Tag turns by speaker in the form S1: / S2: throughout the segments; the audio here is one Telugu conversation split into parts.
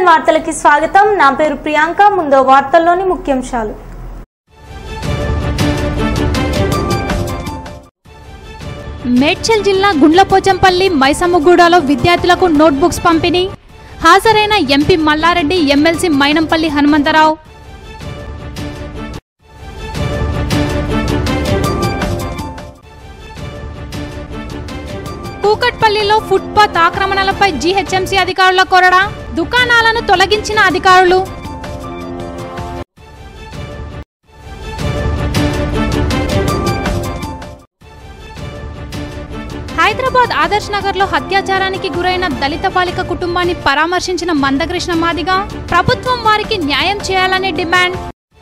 S1: వార్తలకి స్వాగతం నా పేరు ప్రియాంక ముందో వార్తల్లోని ముఖ్యాంశాలు
S2: మేడ్చల్ జిల్లా గుండ్లపోచంపల్లి మైసమ్మగూడలో విద్యార్థులకు నోట్బుక్స్ పంపిణీ హాజరైన ఎంపీ మల్లారెడ్డి ఎమ్మెల్సీ మైనంపల్లి హనుమంతరావు కూకట్పల్లిలో ఫుట్పాత్ ఆక్రమణలపై జీహెచ్ఎంసీ అధికారుల కొరడా దుకాణాలను తొలగించిన అధికారులు హైదరాబాద్ ఆదర్శ్ నగర్ లో అత్యాచారానికి గురైన దళిత బాలిక కుటుంబాన్ని పరామర్శించిన మందకృష్ణ మాదిగా ప్రభుత్వం వారికి న్యాయం చేయాలని డిమాండ్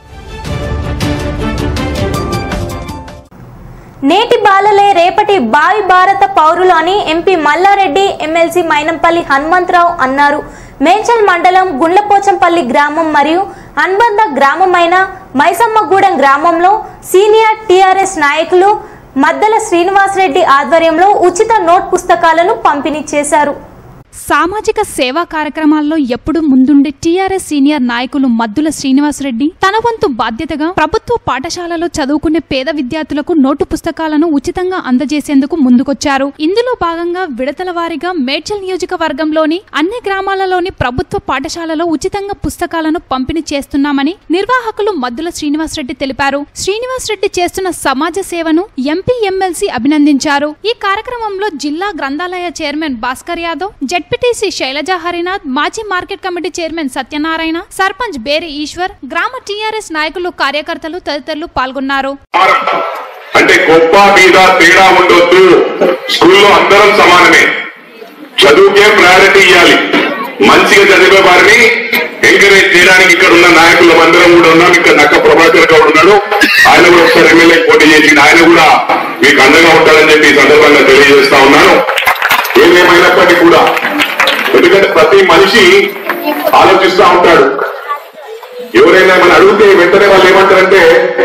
S1: నేటి బాలలే రేపటి భావి భారత పౌరులు అని ఎంపీ మల్లారెడ్డి ఎమ్మెల్సీ మైనంపల్లి హనుమంతరావు అన్నారు మేచల్ మండలం గుండ్లపోచంపల్లి గ్రామం మరియు అనుబంధ గ్రామమైన మైసమ్మగూడెం గ్రామంలో సీనియర్ టీఆర్ఎస్ నాయకులు మద్దల శ్రీనివాసరెడ్డి ఆధ్వర్యంలో ఉచిత నోట్ పుస్తకాలను పంపిణీ చేశారు
S2: సామాజిక సేవా కార్యక్రమాల్లో ఎప్పుడు ముందుండే టీఆర్ఎస్ సీనియర్ నాయకులు మద్దుల శ్రీనివాసరెడ్డి తన వంతు బాధ్యతగా ప్రభుత్వ పాఠశాలలో చదువుకునే పేద విద్యార్థులకు నోటు పుస్తకాలను ఉచితంగా అందజేసేందుకు ముందుకొచ్చారు ఇందులో భాగంగా విడతల వారీగా మేడ్చల్ నియోజకవర్గంలోని అన్ని గ్రామాలలోని ప్రభుత్వ పాఠశాలలో ఉచితంగా పుస్తకాలను పంపిణీ చేస్తున్నామని నిర్వాహకులు మద్దుల శ్రీనివాసరెడ్డి తెలిపారు శ్రీనివాసరెడ్డి చేస్తున్న సమాజ సేవను ఎంపీ ఎమ్మెల్సీ అభినందించారు ఈ కార్యక్రమంలో జిల్లా గ్రంథాలయ చైర్మన్ భాస్కర్ యాదవ్ జెడ్పీటీసీ శైలజా హరినాథ్ మాజీ market committee chairman Satyanarayana sarpanch Beri Eshwar గ్రామ టీఆర్ఎస్ నాయకులు కార్యకర్తలు తదితరులు పాల్గొన్నారు
S3: అంటే గొప్ప మీద తేడా ఉండొద్దు స్కూల్లో అందరం సమానమే చదువుకే ప్రయారిటీ ఇవ్వాలి మంచిగా చదివే వారిని ఎంకరేజ్ చేయడానికి ఇక్కడ ఉన్న నాయకులు అందరం కూడా ఉన్నాం ఇక్కడ నక్క ప్రభాకర్ గౌడ్ ఉన్నాడు ఆయన కూడా ఒకసారి ఎమ్మెల్యే పోటీ చేసి ఆయన కూడా మీకు అండగా ఉంటాడని చెప్పి ఈ సందర్భంగా తెలియజేస్తా ఉన్నాను ఏదేమైనప్పటికీ కూడా ఎందుకంటే ప్రతి మనిషి ఆలోచిస్తూ ఉంటాడు ఎవరైనా మనం అడిగితే వెంటనే వాళ్ళు ఏమంటారంటే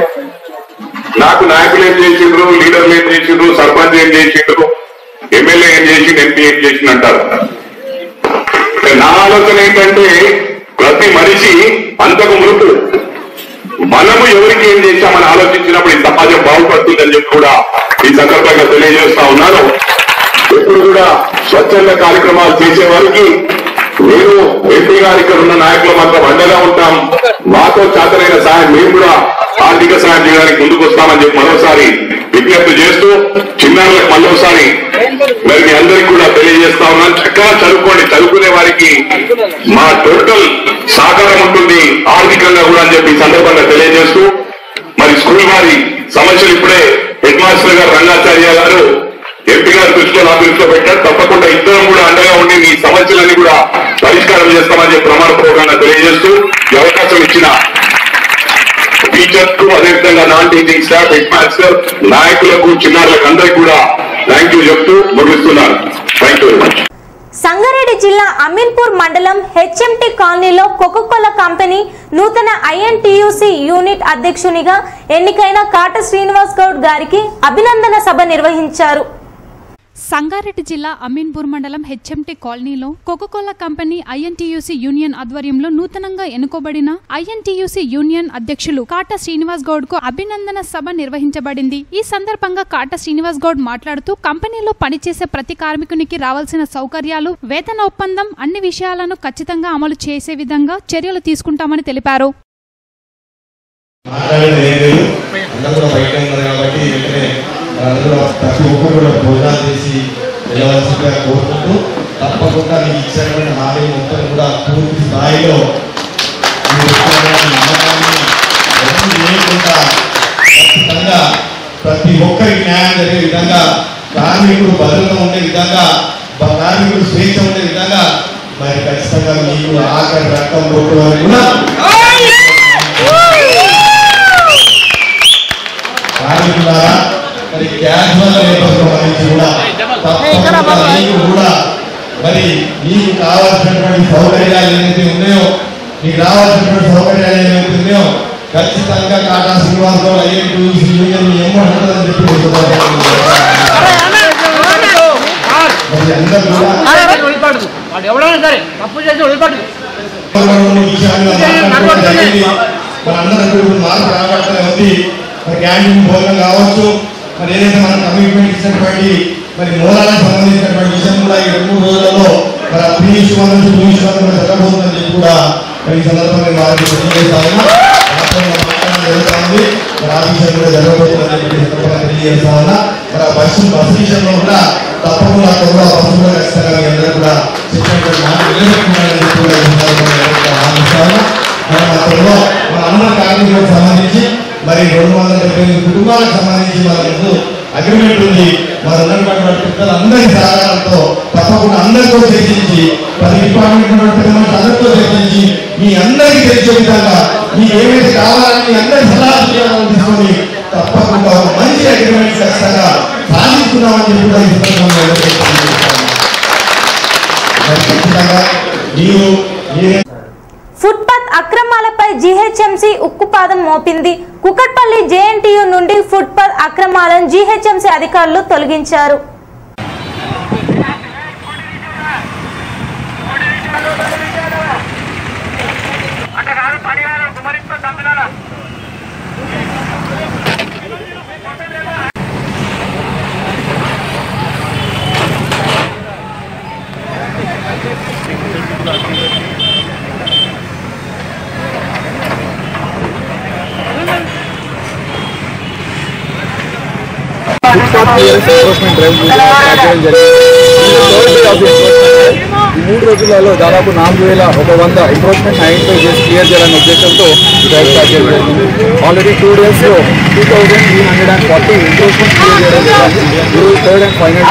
S3: నాకు నాయకులు ఏం చేసిండ్రు లీడర్లు ఏం చేసిండ్రు సర్పంచ్ ఏం చేసిండ్రు ఎమ్మెల్యే ఏం చేసిండు ఎంపీ ఏం చేసిండు అంటారు ఇక నా ఆలోచన ఏంటంటే ప్రతి మనిషి అంతకు మునుపు మనము ఎవరికి ఏం చేశామని ఆలోచించినప్పుడు ఈ సమాజం బాగుపడుతుందని చెప్పి కూడా ఈ సందర్భంగా తెలియజేస్తా ఉన్నాను ఎప్పుడు కూడా స్వచ్ఛంద కార్యక్రమాలు చేసే వారికి నేను ఎంపీ గారు ఇక్కడ ఉన్న నాయకులు మాత్రం అండగా ఉంటాం మాతో చేతనైన సాయం మేము కూడా ఆర్థిక సాయం చేయడానికి ముందుకు వస్తామని చెప్పి మరోసారి విజ్ఞప్తి చేస్తూ చిన్నారులకు మళ్ళొకసారి మరి మీ అందరికీ కూడా తెలియజేస్తా ఉన్నాను చక్కగా చదువుకోండి చదువుకునే వారికి మా టోటల్ సహకారం ఉంటుంది ఆర్థికంగా కూడా అని చెప్పి ఈ సందర్భంగా తెలియజేస్తూ మరి స్కూల్ వారి సమస్యలు ఇప్పుడే హెడ్ మాస్టర్ గారు రంగాచార్య గారు ఎంపీ గారు దృష్టిలో నా దృష్టిలో పెట్టారు తప్పకుండా ఇద్దరం కూడా అండగా ఉండి మీ సమస్యలన్నీ కూడా పరిష్కారం చేస్తామని చెప్పి ప్రమాణపూర్వకంగా తెలియజేస్తూ ఈ అవకాశం ఇచ్చిన టీచర్స్ కు అదేవిధంగా non teaching staff head master నాయకులకు చిన్నారులకు అందరికీ కూడా థ్యాంక్ యూ చెప్తూ ముగిస్తున్నాను thank you very much
S1: Sangareddy జిల్లా అమీన్పూర్ మండలం హెచ్ఎంటి కాలనీలో కోకోకోలా కంపెనీ నూతన ఐఎన్టీయూసీ యూనిట్ అధ్యక్షునిగా ఎన్నికైన కాట శ్రీనివాస్ గౌడ్ గారికి అభినందన సభ నిర్వహించారు
S2: సంగారెడ్డి జిల్లా అమీన్పూర్ మండలం హెచ్ఎంటీ కాలనీలో కోకోకోలా కంపెనీ ఐఎన్టీయూసీ యూనియన్ ఆధ్వర్యంలో నూతనంగా ఎన్నుకోబడిన ఐఎన్టీయూసీ యూనియన్ అధ్యక్షులు కాట శ్రీనివాస్ గౌడ్ కు అభినందన సభ నిర్వహించబడింది ఈ సందర్భంగా కాట శ్రీనివాస్ గౌడ్ మాట్లాడుతూ కంపెనీలో పనిచేసే ప్రతి కార్మికునికి రావాల్సిన సౌకర్యాలు వేతన ఒప్పందం అన్ని విషయాలను ఖచ్చితంగా అమలు చేసే విధంగా చర్యలు తీసుకుంటామని తెలిపారు
S4: మాట్లాడేది ఏం లేదు అందరూ కూడా బయట ఉన్నారు కాబట్టి వెంటనే అందరూ ప్రతి ఒక్కరు కూడా భోజనాలు చేసి వెళ్ళవలసిందిగా కోరుకుంటూ తప్పకుండా మీకు ఇచ్చినటువంటి హామీ మొత్తం కూడా పూర్తి స్థాయిలో మీరు ఇచ్చినటువంటి నమ్మకాన్ని ఎవరు చేయకుండా ఖచ్చితంగా ప్రతి ఒక్కరికి న్యాయం జరిగే విధంగా కార్మికుడు భద్రత ఉండే విధంగా బ- కార్మికుడు స్వేచ్ఛ ఉండే విధంగా మరి ఖచ్చితంగా మీకు ఆఖరి రక్తం కొట్టు వరకు కూడా కార్మికులారా మరి క్యాజువల్ లేబర్ సంబంధించి కూడా తప్పకుండా మీకు కూడా మరి మీకు కావాల్సినటువంటి సౌకర్యాలు ఏవైతే ఉన్నాయో మీకు రావాల్సినటువంటి సౌకర్యాలు ఏవైతే ఉన్నాయో ఖచ్చితంగా కాటా శ్రీనివాస్ గౌడ్ ఐఎన్ యూనియన్ ఏమంటుందని చెప్పి ఈ సందర్భంగా మరి అందరూ కూడా
S5: వదిలిపడదు వాడు ఎవడైనా సరే తప్పు చేసి వదిలిపడదు
S4: కొన్ని విషయాలు మాట్లాడుకోవడం జరిగింది. మనందరం ఇప్పుడు మార్పు రాబట్టే ఉంది మరి క్యాంటీన్ భోజనం కావచ్చు మరి ఏదైతే మన కమిట్మెంట్ ఇచ్చినటువంటి మరి మూలాలకు సంబంధించినటువంటి విషయం కూడా ఈ రెండు మూడు రోజులలో మరి పీయూష్ వన్ పీయూష్ వన్ కూడా జరగబోతుందని చెప్పి కూడా మరి ఈ సందర్భంగా వారికి తెలియజేస్తాము రాష్ట్రంలో మాట్లాడడం జరుగుతా ఉంది మరి ఆ విషయం కూడా జరగబోతుందని చెప్పి ఈ సందర్భంగా తెలియజేస్తా ఉన్నా మరి ఆ బస్సు బస్సు విషయంలో కూడా తప్పకుండా అక్కడ కూడా బస్సు కూడా ఖచ్చితంగా మీ అందరూ కూడా చెప్పినటువంటి మాట నిలబెట్టుకున్నారని చెప్పి కూడా ఈ సందర్భంగా ఆలోచిస్తా ఉన్నా మన అతను మన అన్న కార్మికులకు సంబంధించి మరి రెండు వందల డెబ్బై ఎనిమిది కుటుంబాలకు సంబంధించి మన ముందు అగ్రిమెంట్ ఉంది మన ఉన్నటువంటి పెద్దలందరి సహకారంతో తప్పకుండా అందరితో చర్చించి పది డిపార్ట్మెంట్ ఉన్న పెద్ద మనుషులు అందరితో చర్చించి మీ అందరికీ తెలిసే విధంగా మీకు ఏమైతే కావాలని మీ అందరి సలహా సూచనలను తీసుకొని తప్పకుండా ఒక మంచి అగ్రిమెంట్ ఖచ్చితంగా సాధిస్తున్నామని చెప్పి కూడా ఈ సందర్భంగా తెలియజేస్తున్నాను. మరి ఖచ్చితంగా మీరు మీరే
S1: ఫుట్పాత్ అక్రమాలపై జీహెచ్ఎంసీ ఉక్కుపాదం మోపింది కుకట్పల్లి జేఎన్టీయు నుండి ఫుట్పాత్ అక్రమాలను జీహెచ్ఎంసీ అధికారులు తొలగించారు
S5: footpath clearance enforcement drive start చేయడం జరిగింది ఇది third day of enforcement drive ఈ మూడు రోజులలో దాదాపు నాలుగు వేల ఒక వంద ఎన్ఫోర్స్మెంట్ ఐడెంటిఫై చేసి క్లియర్ చేయాలనే ఉద్దేశంతో ఈ డ్రైవ్ స్టార్ట్ చేయడం జరిగింది ఆల్రెడీ టూ డేస్ లో two thousand three hundred and forty enforcement clear చేయడం జరిగింది ఈరోజు థర్డ్ అండ్ ఫైనల్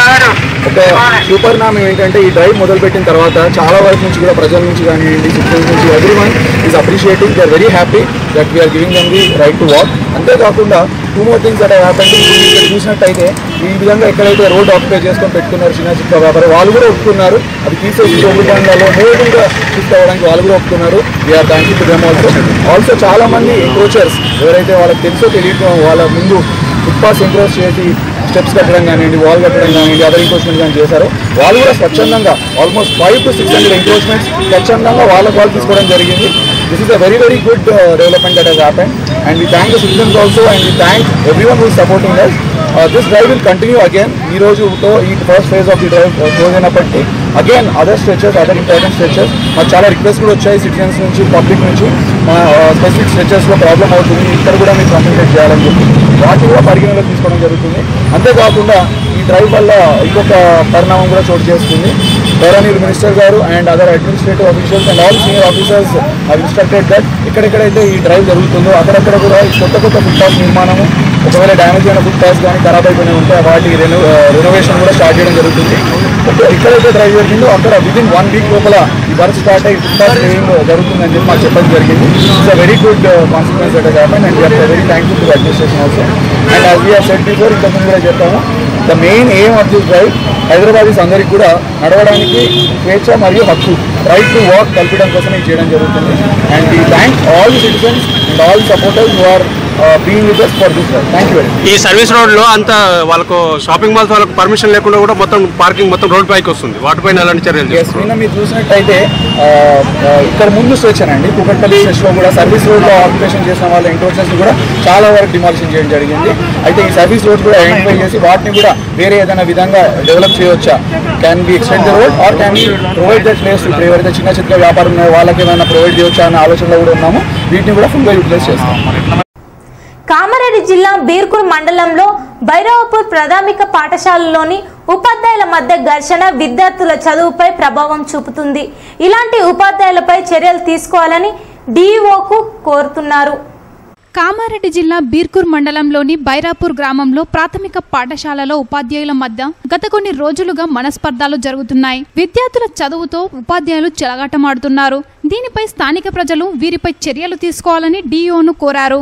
S5: ఒక సూపరిణామం ఏంటంటే ఈ డ్రైవ్ మొదలుపెట్టిన తర్వాత చాలా వరకు నుంచి కూడా ప్రజల నుంచి కానివ్వండి సిటిజన్స్ నుంచి everyone is appreciating they are very happy that we are giving them the right to walk అంతేకాకుండా two more things that happened ఇక్కడ చూసినట్టయితే ఈ విధంగా ఎక్కడైతే రోడ్ ఆక్యుపై చేసుకొని పెట్టుకున్నారు చిన్న చిన్న వ్యాపారం వాళ్ళు కూడా ఒప్పుకున్నారు అది తీసేసి చోటుబండ్లలో మోడల్గా షిఫ్ట్ అవ్వడానికి వాళ్ళు కూడా ఒప్పుకున్నారు we are thank you to them also also చాలా మంది ఎంక్రోచర్స్ ఎవరైతే వాళ్ళకి తెలుసో తెలియక వాళ్ళ ముందు ఫుట్పాత్ ఎంక్రోచ్ చేసి స్టెప్స్ కట్టడం కానివ్వండి వాల్ కట్టడం కానివ్వండి అదర్ ఎంక్రోచ్మెంట్ కానీ చేశారు వాళ్ళు కూడా స్వచ్ఛందంగా almost five to six hundred encroachments స్వచ్ఛందంగా వాళ్ళ వాళ్ళు తీసుకోవడం జరిగింది this is a very very good development that has happen and we thank the citizens also and we thank everyone who supporting us this drive will continue again ఈ రోజుతో ఈ first phase of the drive close అయినప్పటికీ again other stretches other important stretches మాకు చాలా రిక్వెస్ట్ కూడా వచ్చాయి సిటిజన్స్ నుంచి పబ్లిక్ నుంచి మా స్పెసిఫిక్ స్ట్రెచెస్లో ప్రాబ్లం అవుతుంది ఇక్కడ కూడా మీరు కాన్సన్ట్రేట్ చేయాలని చెప్పి వాటిని కూడా పరిగణలోకి తీసుకోవడం జరుగుతుంది అంతేకాకుండా ఈ డ్రైవ్ వల్ల ఇంకొక పరిణామం కూడా చోటు చేసుకుంది గౌరవనీయులు మినిస్టర్ గారు and other administrative officials and all senior officers have instructed that ఎక్కడెక్కడైతే ఈ డ్రైవ్ జరుగుతుందో అక్కడక్కడ కూడా ఈ కొత్త కొత్త ఫుట్ పాత్ నిర్మాణము ఒకవేళ డ్యామేజ్ అయిన ఫుట్ పాత్స్ కానీ ఖరాబ్ అయిపోయిన ఉంటే వాటి రెనో రెనోవేషన్ కూడా స్టార్ట్ చేయడం జరుగుతుంది ఒక- ఎక్కడైతే డ్రైవ్ జరిగిందో అక్కడ విదిన్ వన్ వీక్ లోపల ఈ వర్క్ స్టార్ట్ అయ్యి ఫుట్ పాత్ లేయింగ్ జరుగుతుందని చెప్పి మాకు చెప్పడం జరిగింది it's a very good consequence that happen and we are very thankful to administration also and as we are set before ఇంతకుముందు కూడా చెప్పాము the main aim of this drive Hyderabadis అందరికీ కూడా నడవడానికి స్వేచ్ఛ మరియు హక్కు రైట్ టు వాక్ కల్పించడం కోసం ఇది చేయడం జరుగుతుంది అండ్ ఈ thank all the citizens and all supporters who are being with us for this drive thank you very
S6: ఈ సర్వీస్ రోడ్ లో అంత వాళ్ళకు షాపింగ్ మాల్స్ వాళ్ళకు పర్మిషన్ లేకుండా కూడా మొత్తం పార్కింగ్ మొత్తం రోడ్ పైకి వస్తుంది వాటిపైన ఎలాంటి చర్యలు
S5: ఎస్
S6: తీసుకుంటారు?
S5: నిన్న మీరు చూసినట్టయితే ఆ, ఆ, ఇక్కడ ముందు స్ట్రెచ్ అండి కుకట్పల్లి స్ట్రెచ్ లో కూడా సర్వీస్ రోడ్ లో ఆక్యుపేషన్ చేసిన వాళ్ళ ఎంక్రోచెస్ కూడా చాలా వరకు డిమాలిషన్ చేయడం జరిగింది అయితే ఈ సర్వీస్ రోడ్ కూడా ఐడెంటిఫై చేసి వాటిని కూడా వేరే ఏదైనా విధంగా డెవలప్ చేయవచ్చా can be extend the road or can be provide that place ఇప్పుడు ఎవరైతే చిన్న చిన్న వ్యాపారం ఉన్నాయో వాళ్ళకి ఏమైనా ప్రొవైడ్ చేయవచ్చా అనే ఆలోచనలో కూడా ఉన్నాము వీటిని కూడా ఫుల్గా యూటిలైజ్ చేస్తాం
S1: కామారెడ్డి జిల్లా బీర్కూర్ మండలంలో భైరవపూర్ ప్రాథమిక పాఠశాలలోని ఉపాధ్యాయుల మధ్య ఘర్షణ విద్యార్థుల చదువుపై ప్రభావం చూపుతుంది ఇలాంటి ఉపాధ్యాయులపై చర్యలు తీసుకోవాలని డీఈఓకు కోరుతున్నారు
S2: కామారెడ్డి జిల్లా బీర్కూర్ మండలంలోని బైరాపూర్ గ్రామంలో ప్రాథమిక పాఠశాలలో ఉపాధ్యాయుల మధ్య గత కొన్ని రోజులుగా మనస్పర్ధాలు జరుగుతున్నాయి విద్యార్థుల చదువుతో ఉపాధ్యాయులు చెలగాటమాడుతున్నారు దీనిపై స్థానిక ప్రజలు వీరిపై చర్యలు తీసుకోవాలని డీఈఓను కోరారు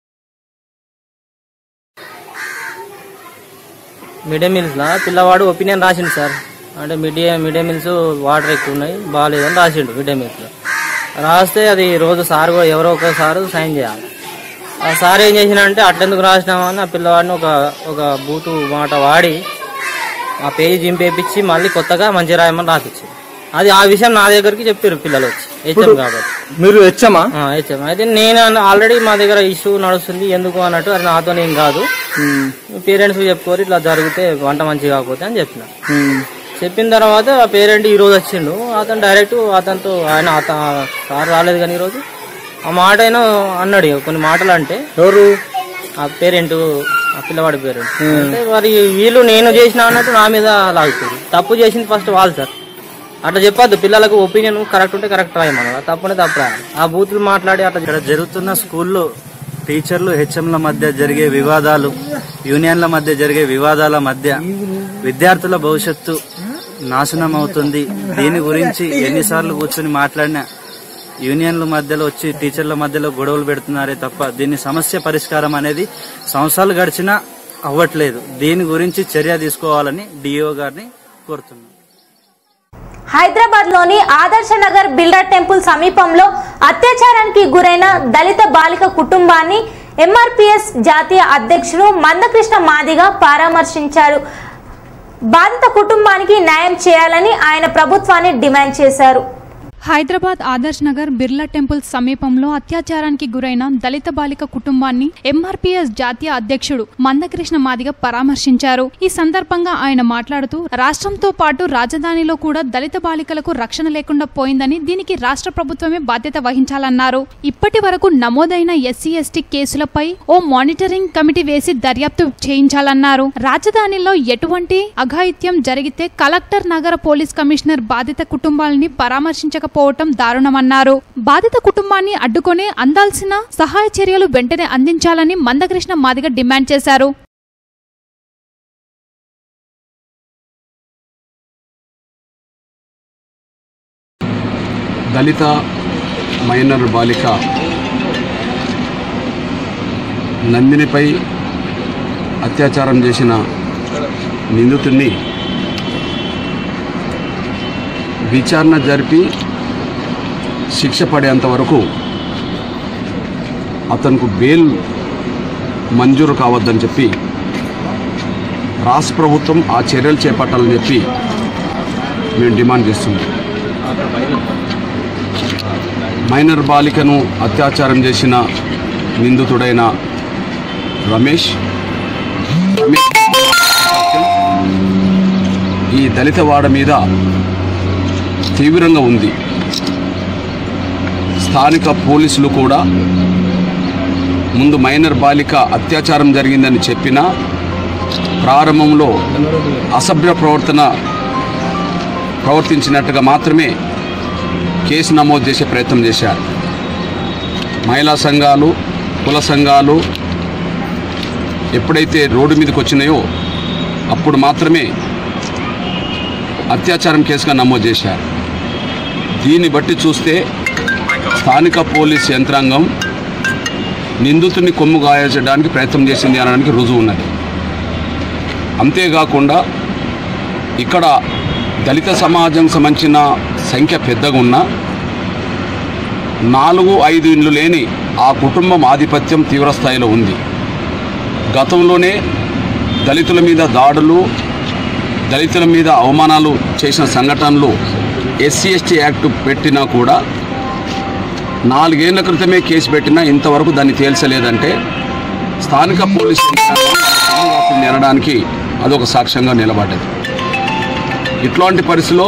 S7: మిడ్ డే మీల్స్లో పిల్లవాడు ఒపీనియన్ రాసిండు సార్ అంటే mid day mid day meals water ఎక్కువ ఉన్నాయి బాగాలేదని రాసిండు మిడ్ డే మీల్స్లో రాస్తే అది రోజు సార్ కూడా ఎవరో ఒక సారు సైన్ చేయాలి ఆ సార్ ఏం చేసినంటే అట్లెందుకు రాసినామని ఆ పిల్లవాడిని ఒక ఒక బూతు మాట వాడి ఆ పేజీ జింపేపించి మళ్ళీ కొత్తగా మంచి రాయమని రాసిచ్చింది అది ఆ విషయం నా దగ్గరికి చెప్పారు పిల్లలు వచ్చి హెచ్ఎం కాబట్టి
S5: మీరు హెచ్చమా
S7: ఆ, హెచ్ఎం అయితే నేను ఆల్రెడీ మా దగ్గర ఇష్యూ నడుస్తుంది ఎందుకు అన్నట్టు అది నాతో ఏం కాదు పేరెంట్స్ చెప్పుకోరు ఇట్లా జరిగితే వంట మంచిగా కాకపోతే అని చెప్పిన చెప్పిన తర్వాత ఆ పేరెంట్ ఈ రోజు వచ్చిండు అతను డైరెక్ట్ అతనితో ఆయన అత- సార్ రాలేదు కానీ ఈరోజు ఆ మాట అయినా అన్నాడు ఇక కొన్ని మాటలు అంటే
S5: ఎవరు
S7: ఆ పేరెంట్ ఆ పిల్లవాడి పేరెంట్ అంటే మరి వీళ్ళు నేను చేసిన అన్నట్టు నా మీద లాగుతుంది తప్పు చేసింది ఫస్ట్ వాళ్ళు సార్ అట్లా చెప్పొద్దు పిల్లలకు ఒపీనియన్ కరెక్ట్ ఉంటే కరెక్ట్ రాయమన్నారు తప్పునే తప్పు రాయాలి ఆ బూతులు మాట్లాడి అట్లా
S8: ఇక్కడ జరుగుతున్న స్కూల్లో టీచర్లు హెచ్ఎంల మధ్య జరిగే వివాదాలు యూనియన్ల మధ్య జరిగే వివాదాల మధ్య విద్యార్థుల భవిష్యత్తు నాశనం అవుతుంది దీని గురించి ఎన్నిసార్లు కూర్చొని మాట్లాడినా యూనియన్ల మధ్యలో వచ్చి టీచర్ల మధ్యలో గొడవలు పెడుతున్నారే తప్ప దీని సమస్య పరిష్కారం అనేది సంవత్సరాలు గడిచినా అవ్వట్లేదు దీని గురించి చర్య తీసుకోవాలని డిఓ గారిని కోరుతున్నాను
S1: హైదరాబాద్ లోని ఆదర్శ నగర్ బిల్డర్ టెంపుల్ సమీపంలో అత్యాచారానికి గురైన దళిత బాలిక కుటుంబాన్ని ఎంఆర్పిఎస్ జాతీయ అధ్యక్షుడు మందకృష్ణ మాదిగా పరామర్శించారు బాధిత కుటుంబానికి న్యాయం చేయాలని ఆయన ప్రభుత్వాన్ని డిమాండ్ చేశారు
S2: హైదరాబాద్ ఆదర్శ్ నగర్ బిర్లా టెంపుల్ సమీపంలో అత్యాచారానికి గురైన దళిత బాలిక కుటుంబాన్ని ఎంఆర్పీఎస్ జాతీయ అధ్యక్షుడు మందకృష్ణ మాదిగ పరామర్శించారు ఈ సందర్భంగా ఆయన మాట్లాడుతూ రాష్ట్రంతో పాటు రాజధానిలో కూడా దళిత బాలికలకు రక్షణ లేకుండా పోయిందని దీనికి రాష్ట్ర ప్రభుత్వమే బాధ్యత వహించాలన్నారు ఇప్పటి వరకు నమోదైన ఎస్సీ ఎస్టీ కేసులపై ఓ మానిటరింగ్ కమిటీ వేసి దర్యాప్తు చేయించాలన్నారు రాజధానిలో ఎటువంటి అఘాయిత్యం జరిగితే కలెక్టర్ నగర పోలీస్ కమిషనర్ బాధిత కుటుంబాలని పరామర్శించకపోవటం దారుణమన్నారు బాధిత కుటుంబాన్ని అడ్డుకొని అందాల్సిన సహాయ చర్యలు వెంటనే అందించాలని మందకృష్ణ మాదిగ డిమాండ్ చేశారు
S9: దళిత మైనర్ బాలిక నందినిపై అత్యాచారం చేసిన నిందితుడిని విచారణ జరిపి శిక్ష పడేంత వరకు అతనికి బెయిల్ మంజూరు కావద్దని చెప్పి రాష్ట్ర ప్రభుత్వం ఆ చర్యలు చేపట్టాలని చెప్పి మేము డిమాండ్ చేస్తున్నాం మైనర్ బాలికను అత్యాచారం చేసిన నిందితుడైన రమేష్ రమేష్ ఈ దళిత వాడ మీద తీవ్రంగా ఉంది స్థానిక పోలీసులు కూడా ముందు మైనర్ బాలిక అత్యాచారం జరిగిందని చెప్పినా ప్రారంభంలో అసభ్య ప్రవర్తన ప్రవర్తించినట్టుగా మాత్రమే కేసు నమోదు చేసే ప్రయత్నం చేశారు మహిళా సంఘాలు కుల సంఘాలు ఎప్పుడైతే రోడ్డు మీదకి వచ్చినాయో అప్పుడు మాత్రమే అత్యాచారం కేసుగా నమోదు చేశారు దీన్ని బట్టి చూస్తే స్థానిక పోలీస్ యంత్రాంగం నిందితుడిని కొమ్ము గాయచడానికి ప్రయత్నం చేసింది అనడానికి రుజువు ఉన్నది అంతేకాకుండా ఇక్కడ దళిత సమాజం సంబంధించిన సంఖ్య పెద్దగా ఉన్నా నాలుగు ఐదు ఇండ్లు లేని ఆ కుటుంబం ఆధిపత్యం తీవ్రస్థాయిలో ఉంది గతంలోనే దళితుల మీద దాడులు దళితుల మీద అవమానాలు చేసిన సంఘటనలు ఎస్సీ ఎస్టీ యాక్ట్ పెట్టినా కూడా నాలుగేళ్ల క్రితమే కేసు పెట్టినా ఇంతవరకు దాన్ని తేల్చలేదంటే స్థానిక పోలీసు యంత్రాంగం అనడానికి అదొక సాక్ష్యంగా నిలబడ్డది ఇట్లాంటి పరిస్థితిలో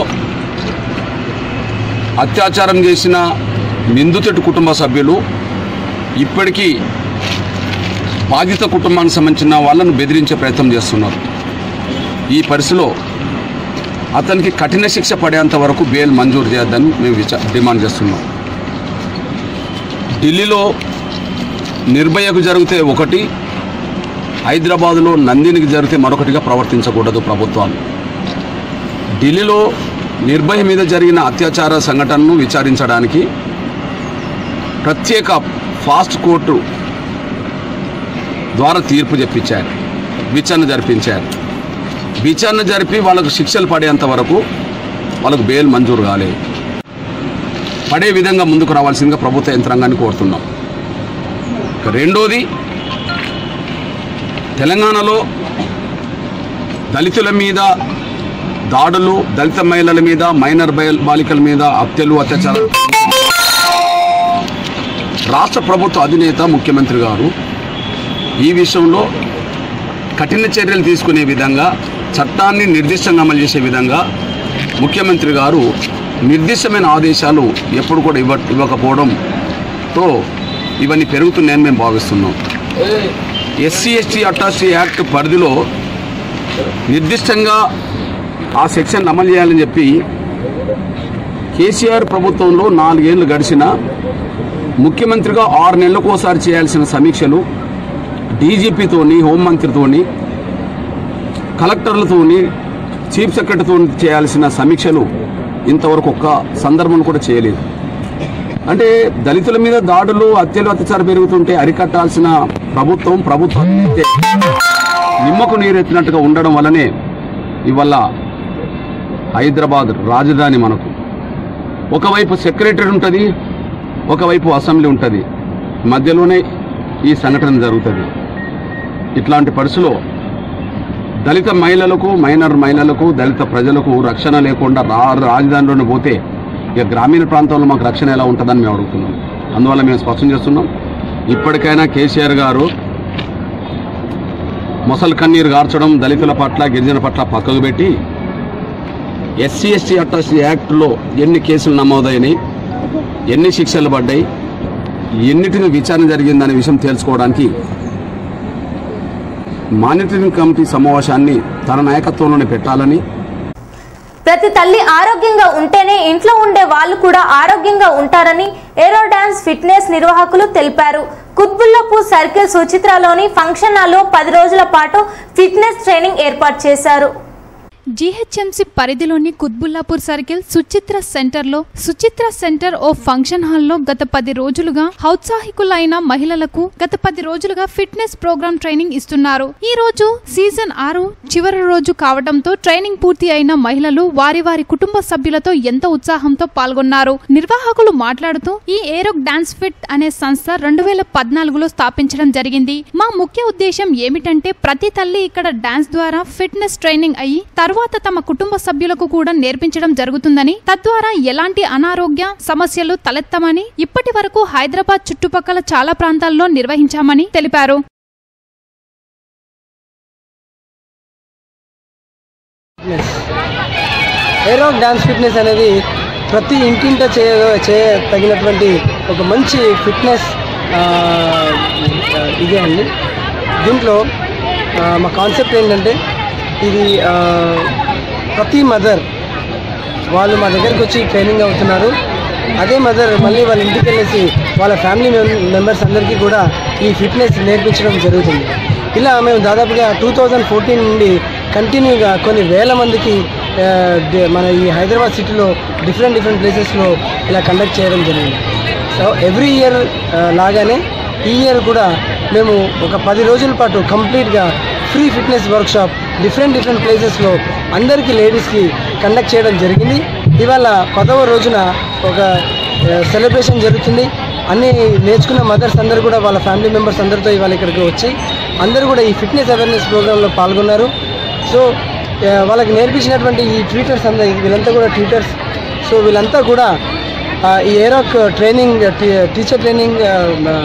S9: అత్యాచారం చేసిన నిందితుడి కుటుంబ సభ్యులు ఇప్పటికీ బాధిత కుటుంబానికి సంబంధించిన వాళ్ళను బెదిరించే ప్రయత్నం చేస్తున్నారు ఈ పరిస్థితిలో అతనికి కఠిన శిక్ష పడేంత వరకు బెయిల్ మంజూరు చేయొద్దని మేము విచా డిమాండ్ చేస్తున్నాం ఢిల్లీలో నిర్భయకు జరిగితే ఒకటి హైదరాబాదులో నందినికి జరిగితే మరొకటిగా ప్రవర్తించకూడదు ప్రభుత్వాలు ఢిల్లీలో నిర్భయ మీద జరిగిన అత్యాచార సంఘటనను విచారించడానికి ప్రత్యేక ఫాస్ట్ కోర్టు ద్వారా తీర్పు చెప్పించారు విచారణ జరిపించారు విచారణ జరిపి వాళ్ళకు శిక్షలు పడేంత వరకు వాళ్ళకు బెయిల్ మంజూరు కాలేదు పడే విధంగా ముందుకు రావాల్సిందిగా ప్రభుత్వ యంత్రాంగాన్ని కోరుతున్నాం ఇక రెండోది తెలంగాణలో దళితుల మీద దాడులు దళిత మహిళల మీద మైనర్ బయల్ బాలికల మీద హత్యలు అత్యాచారాలు రాష్ట్ర ప్రభుత్వ అధినేత ముఖ్యమంత్రి గారు ఈ విషయంలో కఠిన చర్యలు తీసుకునే విధంగా చట్టాన్ని నిర్దిష్టంగా అమలు చేసే విధంగా ముఖ్యమంత్రి గారు నిర్దిష్టమైన ఆదేశాలు ఎప్పుడు కూడా ఇవ్వ ఇవ్వకపోవడంతో ఇవన్నీ పెరుగుతున్నాయని మేము భావిస్తున్నాం ఎస్సీ ఎస్టీ అట్రాసిటీ యాక్ట్ పరిధిలో నిర్దిష్టంగా ఆ సెక్షన్ అమలు చేయాలని చెప్పి కేసీఆర్ ప్రభుత్వంలో నాలుగేళ్లు గడిచిన ముఖ్యమంత్రిగా ఆరు నెలలకు ఒకసారి చేయాల్సిన సమీక్షలు డీజీపీతోని హోంమంత్రితోని కలెక్టర్లతోని చీఫ్ సెక్రటరీతో చేయాల్సిన సమీక్షలు ఇంతవరకు ఒక్క సందర్భం కూడా చేయలేదు అంటే దళితుల మీద దాడులు హత్యలు అత్యాచారం పెరుగుతుంటే అరికట్టాల్సిన ప్రభుత్వం ప్రభుత్వం అయితే నిమ్మకు నీరెత్తినట్టుగా ఉండడం వల్లనే ఇవల్ల హైదరాబాద్ రాజధాని మనకు ఒకవైపు సెక్రటరీ ఉంటుంది ఒకవైపు అసెంబ్లీ ఉంటుంది మధ్యలోనే ఈ సంఘటన జరుగుతుంది ఇట్లాంటి పరిస్థితిలో దళిత మహిళలకు మైనర్ మహిళలకు దళిత ప్రజలకు రక్షణ లేకుండా రా రాజధానిలోనే పోతే ఇక గ్రామీణ ప్రాంతాల్లో మాకు రక్షణ ఎలా ఉంటుందని మేము అడుగుతున్నాం అందువల్ల మేము స్పష్టం చేస్తున్నాం ఇప్పటికైనా కేసీఆర్ గారు మొసలు కన్నీరు గార్చడం దళితుల పట్ల గిరిజన పట్ల పక్కకు పెట్టి ఎస్సీ ఎస్టీ అట్రాసిటీ యాక్ట్లో ఎన్ని కేసులు నమోదైనాయి ఎన్ని శిక్షలు పడ్డాయి ఎన్నిటిని విచారణ జరిగిందనే విషయం తెలుసుకోవడానికి మానిటరింగ్ కమిటీ సమావేశాన్ని తన నాయకత్వంలోనే పెట్టాలని
S1: ప్రతి తల్లి ఆరోగ్యంగా ఉంటేనే ఇంట్లో ఉండే వాళ్ళు కూడా ఆరోగ్యంగా ఉంటారని ఏరో డాన్స్ ఫిట్నెస్ నిర్వాహకులు తెలిపారు కుత్బుల్లాపూర్ సర్కిల్ సుచిత్రలోని ఫంక్షన్ హాల్లో పది రోజుల పాటు ఫిట్నెస్ ట్రైనింగ్ ఏర్పాటు చేశారు
S2: జీహెచ్ఎంసీ పరిధిలోని కుత్బుల్లాపూర్ సర్కిల్ సుచిత్ర సెంటర్ లో సుచిత్ర సెంటర్ ఓ ఫంక్షన్ హాల్లో గత పది రోజులుగా ఔత్సాహికులైన మహిళలకు గత పది రోజులుగా ఫిట్నెస్ ప్రోగ్రామ్ ట్రైనింగ్ ఇస్తున్నారు ఈ రోజు సీజన్ ఆరు చివరి రోజు కావడంతో ట్రైనింగ్ పూర్తి అయిన మహిళలు వారి వారి కుటుంబ సభ్యులతో ఎంతో ఉత్సాహంతో పాల్గొన్నారు నిర్వాహకులు మాట్లాడుతూ ఈ ఏరోక్ డాన్స్ ఫిట్ అనే సంస్థ రెండు వేల పద్నాలుగులో స్థాపించడం జరిగింది మా ముఖ్య ఉద్దేశం ఏమిటంటే ప్రతి తల్లి ఇక్కడ డాన్స్ ద్వారా ఫిట్నెస్ ట్రైనింగ్ అయ్యి తర్వాత తమ కుటుంబ సభ్యులకు కూడా నేర్పించడం జరుగుతుందని తద్వారా ఎలాంటి అనారోగ్య సమస్యలు తలెత్తమని ఇప్పటి వరకు హైదరాబాద్ చుట్టుపక్కల చాలా ప్రాంతాల్లో నిర్వహించామని తెలిపారు
S10: ఏరోక్ డాన్స్ ఫిట్నెస్ అనేది ప్రతి ఇంటింట చేయ చేయ తగినటువంటి ఒక మంచి ఫిట్నెస్ ఆ, ఇదే అండి దీంట్లో ఆ, మా కాన్సెప్ట్ ఏంటంటే ఇది ఆ, ప్రతి మదర్ వాళ్ళు మా దగ్గరికి వచ్చి ట్రైనింగ్ అవుతున్నారు అదే మదర్ మళ్ళీ వాళ్ళ ఇంటికి వెళ్ళేసి వాళ్ళ ఫ్యామిలీ మెంబర్స్ అందరికీ కూడా ఈ ఫిట్నెస్ నేర్పించడం జరుగుతుంది ఇలా మేము దాదాపుగా టూ థౌజండ్ ఫోర్టీన్ నుండి కంటిన్యూగా కొన్ని వేల మందికి ఆ, డి- మన ఈ హైదరాబాద్ సిటీలో డిఫరెంట్ డిఫరెంట్ ప్లేసెస్లో ఇలా కండక్ట్ చేయడం జరిగింది సో ఎవ్రీ ఇయర్ లాగానే ఈ ఇయర్ కూడా మేము ఒక పది రోజుల పాటు కంప్లీట్గా free fitness workshop different different ప్లేసెస్లో అందరికీ లేడీస్కి కండక్ట్ చేయడం జరిగింది ఇవాళ పదవ రోజున ఒక సెలబ్రేషన్ జరుగుతుంది అన్ని నేర్చుకున్న మదర్స్ అందరూ కూడా వాళ్ళ ఫ్యామిలీ మెంబర్స్ అందరితో ఇవాళ ఇక్కడికి వచ్చి అందరూ కూడా ఈ ఫిట్నెస్ అవేర్నెస్ ప్రోగ్రాంలో పాల్గొన్నారు సో ఆ, వాళ్ళకి నేర్పించినటువంటి ఈ ట్వీటర్స్ అందరూ వీళ్ళంతా కూడా ట్వీటర్స్ సో వీళ్ళంతా కూడా ఆ, ఈ ఏరాక్ ట్రైనింగ్ టీ- టీచర్ ట్రైనింగ్ ఆ,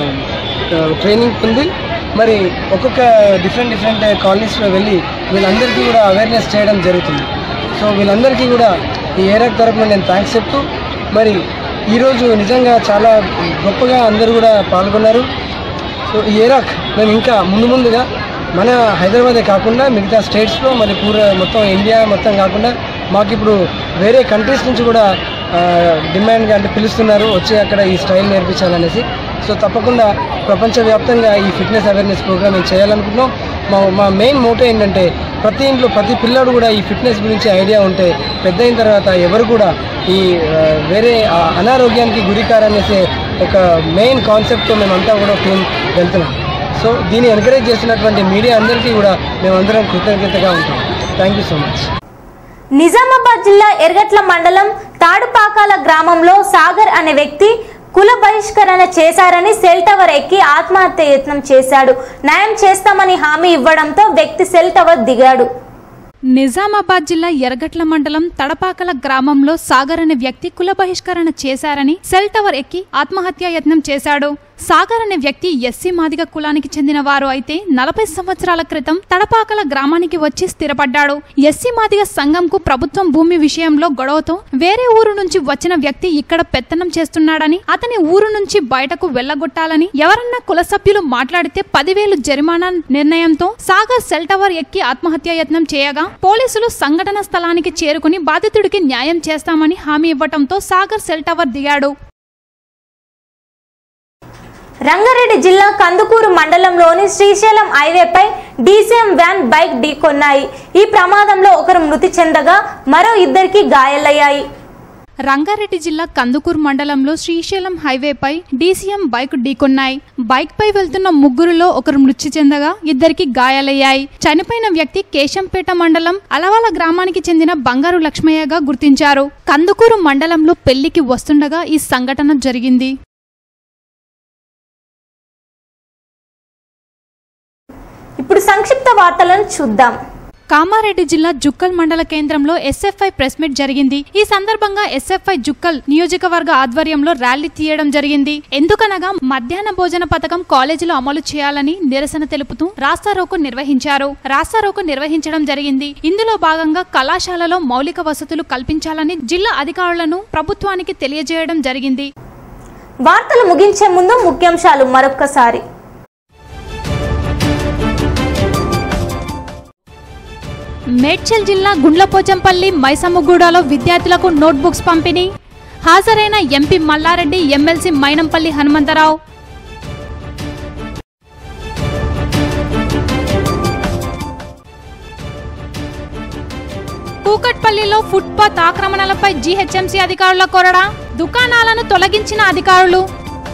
S10: ఆ, ట్రైనింగ్ ఉంది మరి ఒక్కొక్క డిఫరెంట్ డిఫరెంట్ కాలనీస్లో వెళ్ళి వీళ్ళందరికీ కూడా అవేర్నెస్ చేయడం జరుగుతుంది సో వీళ్ళందరికీ కూడా ఈ ఏరాక్ తరపున నేను థ్యాంక్స్ చెప్తూ మరి ఈరోజు నిజంగా చాలా గొప్పగా అందరూ కూడా పాల్గొన్నారు సో ఈ ఏరాక్ మేము ఇంకా ముందు ముందుగా మన హైదరాబాదే కాకుండా మిగతా స్టేట్స్లో మరి పూర మొత్తం ఇండియా మొత్తం కాకుండా మాకు ఇప్పుడు వేరే కంట్రీస్ నుంచి కూడా ఆ, డిమాండ్గా అంటే పిలుస్తున్నారు వచ్చి అక్కడ ఈ స్టైల్ నేర్పించాలనేసి సో తప్పకుండా ప్రపంచవ్యాప్తంగా ఈ ఫిట్నెస్ అవేర్నెస్ ప్రోగ్రామ్ మేము చేయాలనుకుంటున్నాం మా మా మెయిన్ మోటో ఏంటంటే ప్రతి ఇంట్లో ప్రతి పిల్లాడు కూడా ఈ ఫిట్నెస్ గురించి ఐడియా ఉంటే పెద్ద అయిన తర్వాత ఎవరు కూడా ఈ ఆ, వేరే ఆ, అనారోగ్యానికి గురికారనేసే ఒక మెయిన్ కాన్సెప్ట్తో మేమంతా కూడా టీం వెళ్తున్నాం సో దీన్ని ఎంకరేజ్ చేస్తున్నటువంటి మీడియా అందరికీ కూడా మేమందరం కృతజ్ఞతగా ఉంటాం thank you so much
S1: Nizamabad జిల్లా ఎర్గట్ల మండలం తాడుపాకాల గ్రామంలో సాగర్ అనే వ్యక్తి కుల బహిష్కరణ చేశారని సెల్ టవర్ ఎక్కి ఆత్మహత్య యత్నం చేశాడు న్యాయం చేస్తామని హామీ ఇవ్వడంతో వ్యక్తి సెల్ టవర్ దిగాడు
S2: నిజామాబాద్ జిల్లా ఎర్గట్ల మండలం తడపాకల గ్రామంలో సాగర్ అనే వ్యక్తి కుల బహిష్కరణ చేశారని సెల్ టవర్ ఎక్కి ఆత్మహత్యా యత్నం చేశాడు సాగర్ అనే వ్యక్తి ఎస్సీ మాదిగ కులానికి చెందిన వారు అయితే నలభై సంవత్సరాల క్రితం తడపాకల గ్రామానికి వచ్చి స్థిరపడ్డాడు ఎస్సీ మాదిగ సంఘంకు ప్రభుత్వం భూమి విషయంలో గొడవతో వేరే ఊరు నుంచి వచ్చిన వ్యక్తి ఇక్కడ పెత్తనం చేస్తున్నాడని అతని ఊరు నుంచి బయటకు వెళ్లగొట్టాలని ఎవరన్నా కుల సభ్యులు మాట్లాడితే పదివేలు జరిమానా నిర్ణయంతో సాగర్ సెల్ టవర్ ఎక్కి ఆత్మహత్యా యత్నం చేయగా పోలీసులు సంఘటన స్థలానికి చేరుకుని బాధితుడికి న్యాయం చేస్తామని హామీ ఇవ్వటంతో సాగర్ సెల్ టవర్ దిగాడు
S1: రంగారెడ్డి జిల్లా కందుకూరు మండలంలోని శ్రీశైలం హైవేపై డీసీఎం వ్యాన్ బైక్ ఢీకొన్నాయి ఈ ప్రమాదంలో ఒకరు మృతి చెందగా మరో ఇద్దరికి గాయాలయ్యాయి
S2: రంగారెడ్డి జిల్లా కందుకూరు మండలంలో శ్రీశైలం హైవేపై డీసీఎం బైక్ ఢీకొన్నాయి బైక్ పై వెళ్తున్న ముగ్గురులో ఒకరు మృతి చెందగా ఇద్దరికి గాయాలయ్యాయి చనిపోయిన వ్యక్తి కేశంపేట మండలం అలవాల గ్రామానికి చెందిన బంగారు లక్ష్మయ్యగా గుర్తించారు కందుకూరు మండలంలో పెళ్లికి వస్తుండగా ఈ సంఘటన జరిగింది
S1: ఇప్పుడు సంక్షిప్త వార్తలను చూద్దాం
S2: కామారెడ్డి జిల్లా జుక్కల్ మండల కేంద్రంలో ఎస్ఎఫ్ఐ ప్రెస్ మీట్ జరిగింది ఈ సందర్భంగా ఎస్ఎఫ్ఐ జుక్కల్ నియోజకవర్గ ఆధ్వర్యంలో ర్యాలీ తీయడం జరిగింది ఎందుకనగా మధ్యాహ్న భోజన పథకం కాలేజీలో అమలు చేయాలని నిరసన తెలుపుతూ రాస్తారోకు నిర్వహించారు రాస్తారోకు నిర్వహించడం జరిగింది ఇందులో భాగంగా కళాశాలలో మౌలిక వసతులు కల్పించాలని జిల్లా అధికారులను ప్రభుత్వానికి తెలియజేయడం జరిగింది
S1: వార్తలు ముగించే ముందు ముఖ్యాంశాలు మరొక్కసారి
S2: మేడ్చల్ జిల్లా గుండ్లపోచంపల్లి మైసమ్మగూడలో విద్యార్థులకు నోట్బుక్స్ పంపిణీ హాజరైన ఎంపీ మల్లారెడ్డి ఎమ్మెల్సీ మైనంపల్లి హనుమంతరావు కూకట్పల్లిలో ఫుట్పాత్ ఆక్రమణలపై జీహెచ్ఎంసీ అధికారుల కొరడా దుకాణాలను తొలగించిన అధికారులు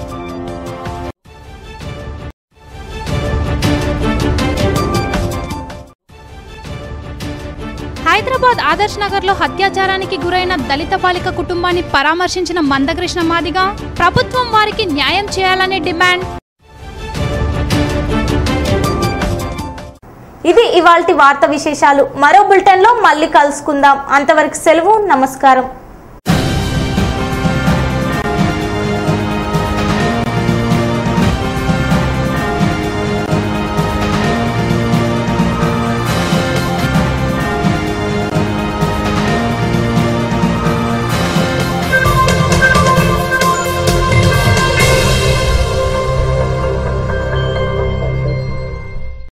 S2: హైదరాబాద్ ఆదర్శ్ నగర్ లో అత్యాచారానికి గురైన దళిత బాలిక కుటుంబాన్ని పరామర్శించిన మందకృష్ణ మాదిగా ప్రభుత్వం వారికి న్యాయం చేయాలని డిమాండ్
S1: ఇది ఇవాల్టి వార్త విశేషాలు మరో బులెటిన్ లో మళ్ళీ కలుసుకుందాం అంతవరకు సెలవు నమస్కారం